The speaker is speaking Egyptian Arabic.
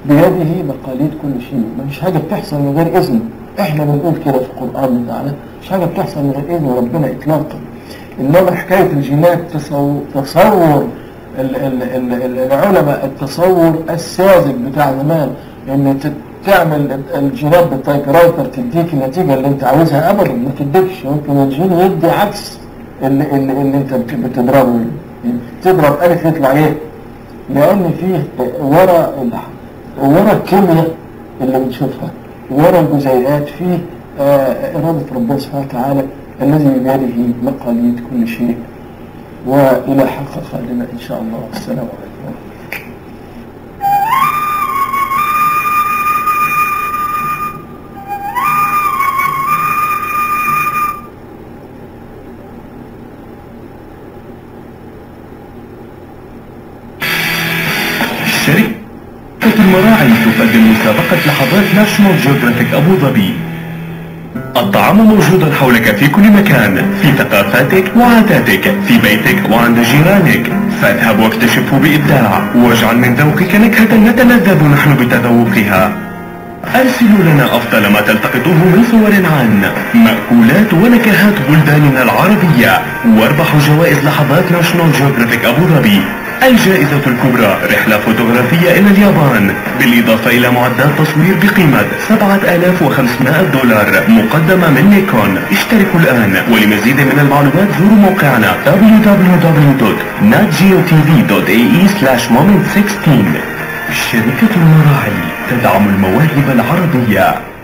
بيده مقاليد كل شيء مفيش حاجة بتحصل من غير إذنه احنا بنقول كده في القرآن بتاعنا مش حاجة بتحصل من غير إذن ربنا إطلاقا إنما حكاية الجينات تصور, تصور ال ال ال العلماء التصور الساذج بتاع زمان ان تعمل الجينات بالتايب رايتر تديك النتيجة اللي انت عاوزها ابدا ما تديكش ممكن الجين يدي عكس اللي, اللي, اللي انت بتضربه تضرب الف يطلع ايه لان فيه ورا ورا الكيمياء اللي بنشوفها ورا الجزيئات فيه آه إرادة ربنا سبحانه وتعالى الذي بيده مقاليد كل شيء وإلى حق خالنا إن شاء الله السلام عليكم شركة المراعي تقدم مسابقة لحظات ناشونال جيوغرافيك أبو ظبي الطعام موجود حولك في كل مكان في ثقافاتك وعاداتك في بيتك وعند جيرانك فاذهب واكتشفه بإبداع واجعل من ذوقك نكهة نتلذذ نحن بتذوقها أرسلوا لنا أفضل ما تلتقطوه من صور عن مأكولات ونكهات بلداننا العربية واربحوا جوائز لحظات ناشونال جيوغرافيك أبو ظبي الجائزة الكبرى رحلة فوتوغرافية إلى اليابان بالإضافة إلى معدات تصوير بقيمة 7500 دولار مقدمة من نيكون اشتركوا الآن ولمزيد من المعلومات زوروا موقعنا www.natgeotv.ae/moment16 شركة المراعي تدعم المواهب العربية